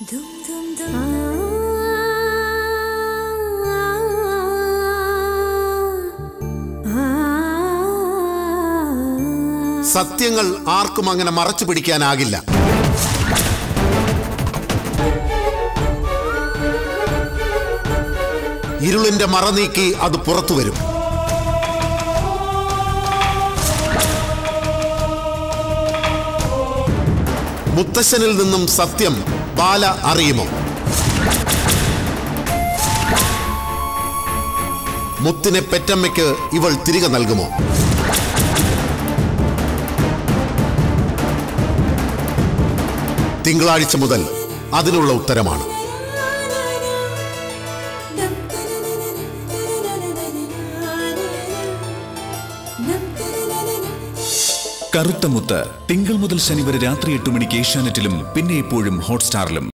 Dum dum dum. സത്യങ്ങൾ ആർക്കും അങ്ങനെ മറച്ചു പിടിക്കാനാകില്ല ഇരുളിന്റെ മറ നീക്കി അത് പുറത്തു വരും മുത്തശ്ശനിൽ നിന്നും സത്യം ബാല അറിയുമോ മുത്തിനെ പെറ്റമ്മയ്ക്ക് ഇവൾ തിരികെ നൽകുമോ തിങ്കളാഴ്ച മുതൽ അതിനുള്ള ഉത്തരമാണ് കറുത്ത മുത്ത് തിങ്കൾ മുതൽ ശനി വരെ രാത്രി എട്ട് മണിക്ക് ഏഷ്യാനെറ്റിലും പിന്നെ എപ്പോഴും ഹോട്ട്സ്റ്റാറിലും